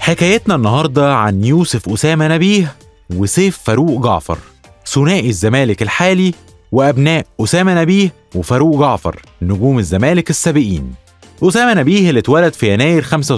حكايتنا النهاردة عن يوسف أسامة نبيه وسيف فاروق جعفر ثنائي الزمالك الحالي وأبناء أسامة نبيه وفاروق جعفر نجوم الزمالك السابقين أسامة نبيه اللي اتولد في يناير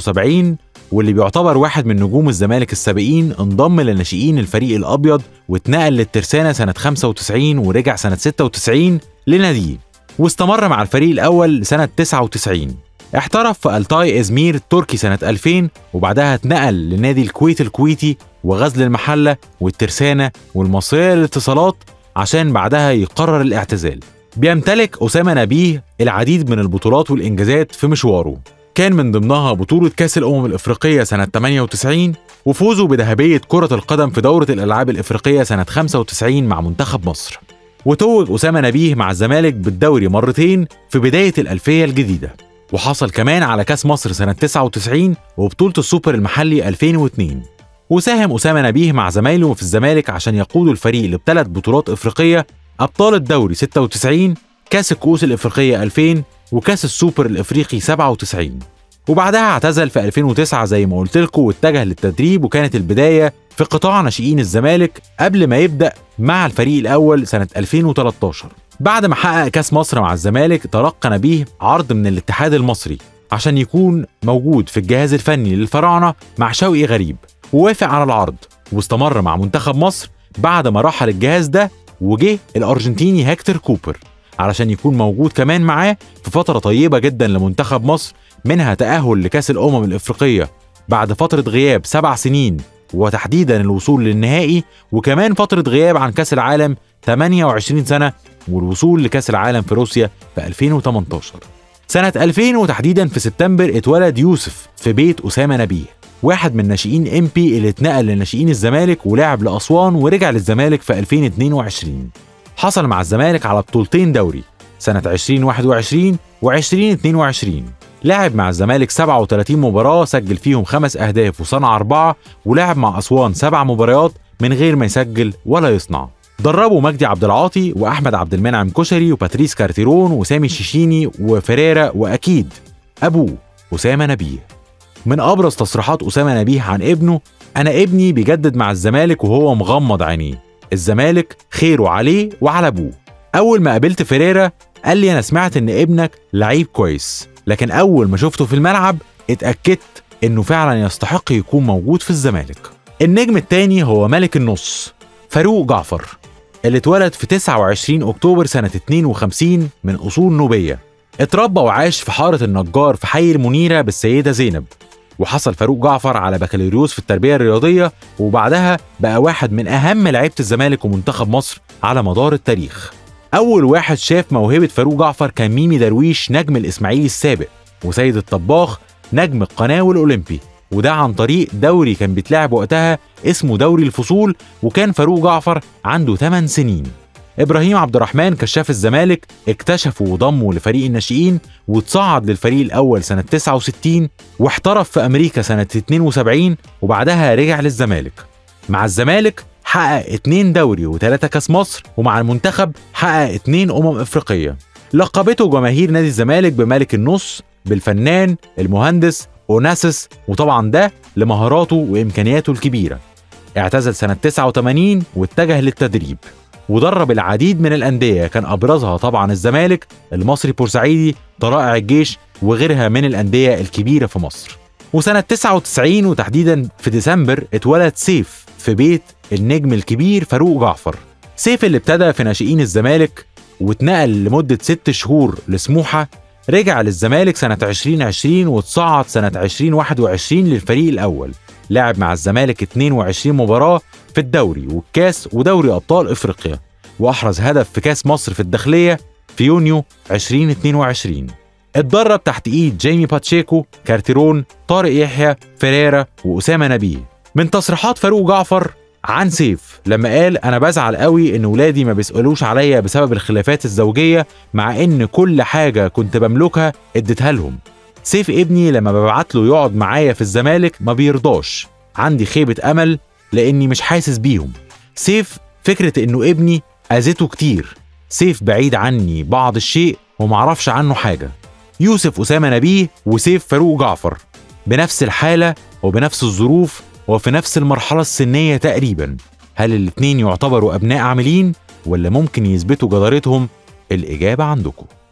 75 واللي بيعتبر واحد من نجوم الزمالك السابقين انضم لناشئين الفريق الأبيض واتنقل للترسانة سنة 95 ورجع سنة 96 لناديه واستمر مع الفريق الأول لسنة 99 احترف في التاي ازمير التركي سنة 2000 وبعدها اتنقل لنادي الكويت الكويتي وغزل المحلة والترسانة والمصرية للاتصالات عشان بعدها يقرر الاعتزال بيمتلك أسامة نبيه العديد من البطولات والإنجازات في مشواره كان من ضمنها بطولة كأس الأمم الإفريقية سنة 98 وفوزه بذهبية كرة القدم في دورة الألعاب الإفريقية سنة 95 مع منتخب مصر وتوج أسامة نبيه مع الزمالك بالدوري مرتين في بداية الألفية الجديدة وحصل كمان على كأس مصر سنة 99 وبطولة السوبر المحلي 2002 وساهم أسامة نبيه مع زمايله في الزمالك عشان يقودوا الفريق لثلاث بطولات إفريقية أبطال الدوري 96 كأس الكؤوس الإفريقية 2000 وكأس السوبر الإفريقي 97 وبعدها اعتزل في 2009 زي ما قلت لكم واتجه للتدريب وكانت البداية في قطاع ناشئين الزمالك قبل ما يبدأ مع الفريق الأول سنة 2013 بعد ما حقق كاس مصر مع الزمالك تلقى نبيه عرض من الاتحاد المصري عشان يكون موجود في الجهاز الفني للفراعنة مع شوقي غريب ووافق على العرض واستمر مع منتخب مصر بعد ما رحل الجهاز ده وجه الأرجنتيني هكتور كوبر علشان يكون موجود كمان معاه في فترة طيبة جدا لمنتخب مصر منها تأهل لكأس الأمم الإفريقية بعد فترة غياب سبع سنين وتحديدا الوصول للنهائي وكمان فترة غياب عن كأس العالم 28 سنة والوصول لكأس العالم في روسيا في 2018 سنة 2000 وتحديدا في سبتمبر اتولد يوسف في بيت أسامة نبيه واحد من ناشئين ام بي اللي اتنقل لناشئين الزمالك ولعب لأسوان ورجع للزمالك في 2022 حصل مع الزمالك على بطولتين دوري سنة 2021 و2022 لعب مع الزمالك 37 مباراة سجل فيهم خمس أهداف وصنع أربعة ولعب مع أسوان سبع مباريات من غير ما يسجل ولا يصنع دربوا مجدي عبد العاطي واحمد عبد المنعم كشري وباتريس كارتيرون وسامي الشيشيني وفريرا واكيد ابوه اسامه نبيه من ابرز تصريحات اسامه نبيه عن ابنه انا ابني بيجدد مع الزمالك وهو مغمض عينيه الزمالك خيره عليه وعلى ابوه اول ما قابلت فريرا قال لي انا سمعت ان ابنك لعيب كويس لكن اول ما شفته في الملعب اتاكدت انه فعلا يستحق يكون موجود في الزمالك النجم التاني هو ملك النص فاروق جعفر اللي اتولد في 29 اكتوبر سنه 52 من اصول نوبيه اتربى وعاش في حاره النجار في حي المنيره بالسيده زينب وحصل فاروق جعفر على بكالوريوس في التربيه الرياضيه وبعدها بقى واحد من اهم لعيبه الزمالك ومنتخب مصر على مدار التاريخ اول واحد شاف موهبه فاروق جعفر كان ميمي درويش نجم الاسماعيلي السابق وسيد الطباخ نجم القناه والاولمبي وده عن طريق دوري كان بيتلعب وقتها اسمه دوري الفصول وكان فاروق جعفر عنده 8 سنين ابراهيم عبد الرحمن كشاف الزمالك اكتشفه وضمه لفريق الناشئين وتصعد للفريق الاول سنه 69 واحترف في امريكا سنه 72 وبعدها رجع للزمالك مع الزمالك حقق اتنين دوري وثلاثة كاس مصر ومع المنتخب حقق اتنين أمم إفريقية لقبته جماهير نادي الزمالك بملك النص بالفنان المهندس اوناسيس وطبعا ده لمهاراته وامكانياته الكبيره اعتزل سنه 89 واتجه للتدريب ودرب العديد من الانديه كان ابرزها طبعا الزمالك المصري بورسعيدي طرائع الجيش وغيرها من الانديه الكبيره في مصر وسنه 99 وتحديدا في ديسمبر اتولد سيف في بيت النجم الكبير فاروق جعفر سيف اللي ابتدى في ناشئين الزمالك واتنقل لمده ست شهور لسموحه رجع للزمالك سنة 2020 وتصعد سنة 2021 للفريق الأول لعب مع الزمالك 22 مباراة في الدوري والكاس ودوري أبطال إفريقيا وأحرز هدف في كاس مصر في الداخلية في يونيو 2022 اتدرب تحت ايد جيمي باتشيكو كارتيرون طارق يحيى فيريرا وأسامة نبيه من تصريحات فاروق جعفر عن سيف لما قال انا بزعل قوي ان ولادي ما بيسالوش عليا بسبب الخلافات الزوجيه مع ان كل حاجه كنت بملكها اديتها لهم سيف ابني لما ببعت له يقعد معايا في الزمالك ما بيرضاش عندي خيبه امل لاني مش حاسس بيهم سيف فكره انه ابني اذيته كتير سيف بعيد عني بعض الشيء ومعرفش عنه حاجه يوسف اسامه نبيه وسيف فاروق جعفر بنفس الحالة وبنفس الظروف وفي نفس المرحلة السنية تقريبا هل الاتنين يعتبروا أبناء عاملين ولا ممكن يثبتوا جدارتهم؟ الإجابة عندكم